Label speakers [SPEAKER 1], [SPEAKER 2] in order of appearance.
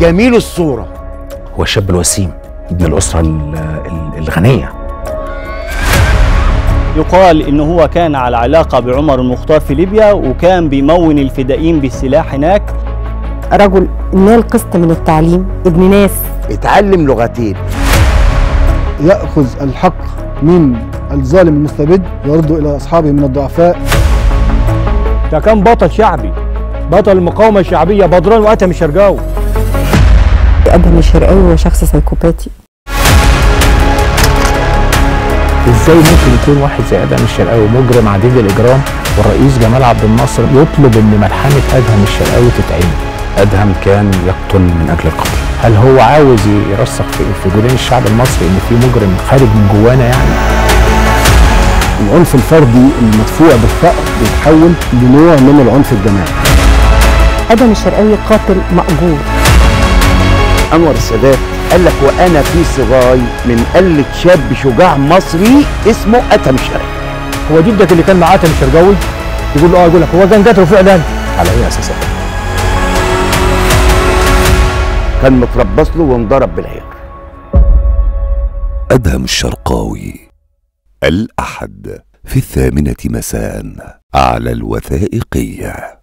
[SPEAKER 1] جميل الصورة
[SPEAKER 2] هو الشاب الوسيم ابن الأسرة ال- ال- الغنية
[SPEAKER 3] يقال إن هو كان على علاقة بعمر المختار في ليبيا وكان بيمون الفدائيين بالسلاح هناك
[SPEAKER 4] رجل نال قسط من التعليم ابن ناس
[SPEAKER 1] اتعلم لغتين
[SPEAKER 5] يأخذ الحق من الظالم المستبد ويرده إلى أصحابه من الضعفاء
[SPEAKER 6] ده كان بطل شعبي بطل المقاومة الشعبية بدران وأتم الشرقاوي
[SPEAKER 4] أدهم الشرقاوي هو شخص سيكوباتي
[SPEAKER 2] ازاي ممكن يكون واحد زي ادهم الشرقاوي مجرم عديد الاجرام والرئيس جمال عبد الناصر يطلب ان ملحمه ادهم الشرقاوي تتعمل ادهم كان يقتل من اجل القتل هل هو عاوز يرسخ في في جولين الشعب المصري ان في مجرم خارج من جوانا يعني
[SPEAKER 5] العنف الفردي المدفوع بالثأر بيتحول لنوع من العنف الجماعي
[SPEAKER 4] أدهم الشرقاوي قاتل مأجور
[SPEAKER 1] أنور السادات قال لك وأنا في صغاي من قلة شاب شجاع مصري اسمه أتم شرقي
[SPEAKER 6] هو جدك اللي كان معاه أتم الشرقاوي يقول له اه يقول لك هو كان قتله فعلا
[SPEAKER 2] على اي اساس
[SPEAKER 1] كان متربص له وانضرب بالعيار
[SPEAKER 7] أدهم الشرقاوي الأحد في الثامنة مساء على الوثائقية